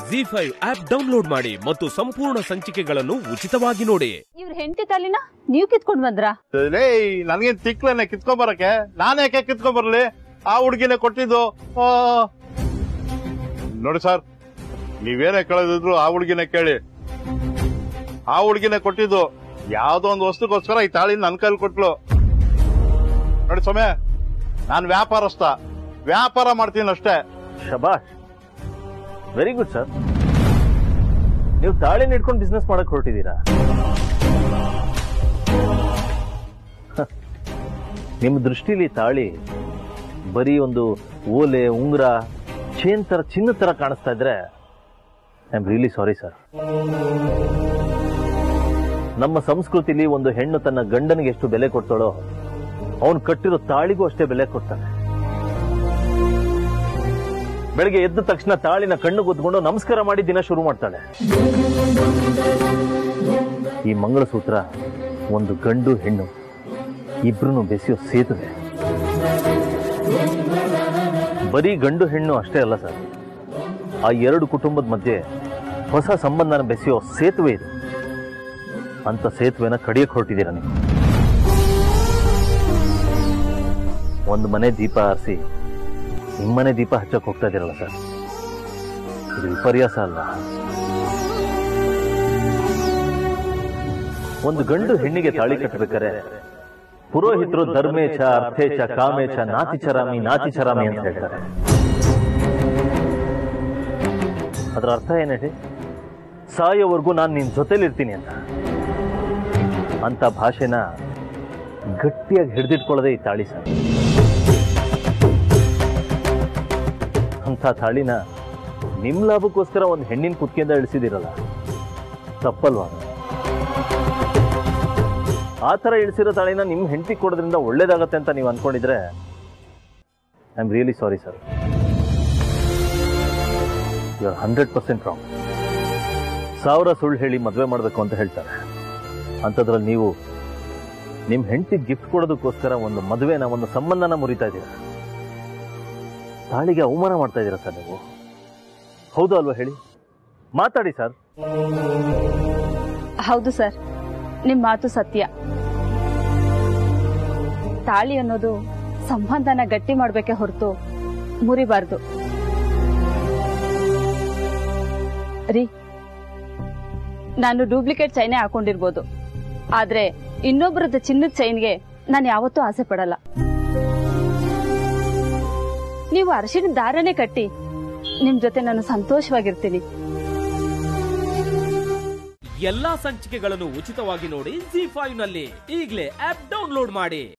G five app download ಮಾಡಿ ಮತ್ತು ಸಂಪೂರ್ಣ ಸಂಚಿಕೆಗಳನ್ನು ಉಚಿತವಾಗಿ ನೋಡಿ ಇವ್ರ ಹೆಂಡತಿ ತಾಲಿನ ನೀವ್ ಕಿತ್ಕೊಂಡ್ ಬಂದ್ರಾ ಲೇ ನನ್ಗೇನ್ ತಿಕ್ಲೇನೆ ಕಿತ್ಕೊಂಡ್ ಬರಕ್ಕೆ ನಾನ್ ಯಾಕೆ ಕಿತ್ಕೊಂಡ್ ಬರ್ಲಿ ಆ ಹುಡುಗಿನೇ ಕೊಟ್ಟಿದ್ದು ಆ. ನೋಡಿ ಸರ್ ನೀವೇನೇ ಕೇಳದಿದ್ರು ಆ ಹುಡುಗಿನೇ ಕೇಳಿ ಆ ಹುಡುಗಿನೇ ಕೊಟ್ಟಿದ್ದು ಯಾವ್ದೋ ಒಂದು ವಸ್ತುಗೋಸ್ಕರ ಈ ತಾಳಿ ನನ್ ಕೈಲಿ ಕೊಟ್ಲು ನೋಡಿ ಸೊಮೆ ನಾನ್ ವ್ಯಾಪಾರಸ್ಥ ವ್ಯಾಪಾರ ಮಾಡ್ತೀನಿ ಅಷ್ಟೇ ಶಬಾಷ್ ವೆರಿ ಗುಡ್ ಸರ್ ನೀವು ತಾಳಿ ಇಟ್ಕೊಂಡು ಬಿಸ್ನೆಸ್ ಮಾಡಕ್ ಹೊರಟಿದ್ದೀರಾ ಹ. ನಿಮ್ಮ ದೃಷ್ಟಿಲಿ ತಾಳಿ ಬರೀ ಒಂದು ಓಲೆ ಉಂಗುರ ಚೇನ್ ತರ ಚಿನ್ನ ತರ ಕಾಣಿಸ್ತಾ ಇದ್ರೆ I am really sorry sir ನಮ್ಮ ಸಂಸ್ಕೃತಿಲಿ ಒಂದು ಹೆಣ್ಣು ತನ್ನ ಗಂಡನಿಗೆ ಎಷ್ಟು ಬೆಲೆ ಕೊಡ್ತಾಳೋ ಅವನು ಕಟ್ಟಿರೋ ತಾಳಿಗೂ ಅಷ್ಟೇ ಬೆಲೆ ಕೊಡ್ತಾನೆ ಬೆಳಗ್ಗೆ ಎದ್ದ ತಕ್ಷಣ ತಾಳಿನ ಕಣ್ಣು ಗುದ್ಕೊಂಡು ನಮಸ್ಕಾರ ಮಾಡಿ ದಿನ ಶುರು ಮಾಡ್ತಾಳೆ ಈ ಮಂಗಳಸೂತ್ರ ಒಂದು ಗಂಡು ಹೆಣ್ಣು ಇಬ್ರು ಬೆಸೆಯೋ ಸೇತುವೆ ಬರೀ ಗಂಡು ಹೆಣ್ಣು ಅಷ್ಟೇ ಅಲ್ಲ ಸರ್ ಆ ಎರಡು ಕುಟುಂಬದ ಮಧ್ಯೆ ಹೊಸ ಸಂಬಂಧನ ಬೆಸೆಯೋ ಸೇತುವೆ ಇದು ಅಂತ ಸೇತುವೆನ ಕಡಿಯಕ್ಕೆ ಹೊರಟಿದ್ದೀರ ನೀವು ಒಂದು ಮನೆ ದೀಪ ಆರಿಸಿ ನಿಮ್ಮನೆ ದೀಪ ಹಚ್ಚಕ್ ಹೋಗ್ತಾ ಇದೀರಲ್ಲ ಸರ್ ಇದು ವಿಪರ್ಯಾಸ ಅಲ್ಲ ಒಂದು ಗಂಡು ಹೆಣ್ಣಿಗೆ ತಾಳಿ ಕಟ್ಟಬೇಕಾರೆ ಪುರೋಹಿತರು ಧರ್ಮೇಚ ಅರ್ಥೇಚ ಕಾಮೇಚ ನಾತಿಚರಾಮಿ ನಾತಿಚರಾಮಿ ಅಂತ ಹೇಳ್ತಾರೆ ಅದರ ಅರ್ಥ ಏನ್ ಹೇಳಿ ಸಾಯೋವರೆಗೂ ನಾನು ನಿನ್ ಜೊತೆಲಿರ್ತೀನಿ ಅಂತ ಅಂತ ಭಾಷೆನ ಗಟ್ಟಿಯಾಗಿ ಹಿಡಿದಿಟ್ಕೊಳ್ಳೋದೇ ಈ ತಾಳಿ ಸರ್ ಅಂಥ ತಾಳಿನ ನಿಮ್ ಲಾಭಕ್ಕೋಸ್ಕರ ಒಂದು ಹೆಣ್ಣಿನ ಕುತ್ತಿಗೆಯಿಂದ ಇಳಿಸಿದಿರಲ್ಲ ತಪ್ಪಲ್ವಾ ಅದು? ಆ ಥರ ಇಳಿಸಿರೋ ತಾಳಿನ ನಿಮ್ಮ ಹೆಂಡತಿ ಕೊಡೋದ್ರಿಂದ ಒಳ್ಳೇದಾಗತ್ತೆ ಅಂತ ನೀವು ಅನ್ಕೊಂಡಿದ್ರೆ I am really sorry sir you are hundred percent wrong ಸಾವಿರ ಸುಳ್ಳು ಹೇಳಿ ಮದುವೆ ಮಾಡಬೇಕು ಅಂತ ಹೇಳ್ತಾರೆ ಅಂಥದ್ರಲ್ಲಿ ನೀವು ನಿಮ್ಮ ಹೆಂಡತಿ ಗಿಫ್ಟ್ ಕೊಡೋದಕ್ಕೋಸ್ಕರ ಒಂದು ಮದುವೆನ ಒಂದು ಸಂಬಂಧನ ಮುರಿತಾ ಇದ್ದೀರಾ ತಾಳಿಗೆ ಅವಮಾನ ಮಾಡ್ತಾ ಇದ್ದೀರಾ ಸರ್ ನೀವು ಹೌದು ಅಲ್ವಾ ಹೇಳಿ ಮಾತಾಡಿ ಸರ್ ಹೌದು ಸರ್ ನಿಮ್ ಮಾತು ಸತ್ಯ ತಾಳಿ ಅನ್ನೋದು ಸಂಬಂಧನ ಗಟ್ಟಿ ಮಾಡ್ಬೇಕೆ ಹೊರತು ಮುರಿಬಾರ್ದು ರೀ ನಾನು ಡೂಪ್ಲಿಕೇಟ್ ಚೈನೆ ಹಾಕೊಂಡಿರ್ಬೋದು ಆದ್ರೆ ಇನ್ನೊಬ್ಬರದ ಚಿನ್ನದ ಚೈನ್ಗೆ ನಾನು ಯಾವತ್ತೂ ಆಸೆ ಪಡಲ್ಲ ನೀವು ಅರಿಶಿನ ದಾರನೇ ಕಟ್ಟಿ ನಿಮ್ ಜೊತೆ ನಾನು ಸಂತೋಷವಾಗಿರ್ತೀನಿ ಎಲ್ಲಾ ಸಂಚಿಕೆಗಳನ್ನು ಉಚಿತವಾಗಿ ನೋಡಿ ಜಿ ಫೈವ್ ನಲ್ಲಿ ಈಗಲೇ ಆಪ್ ಡೌನ್ಲೋಡ್ ಮಾಡಿ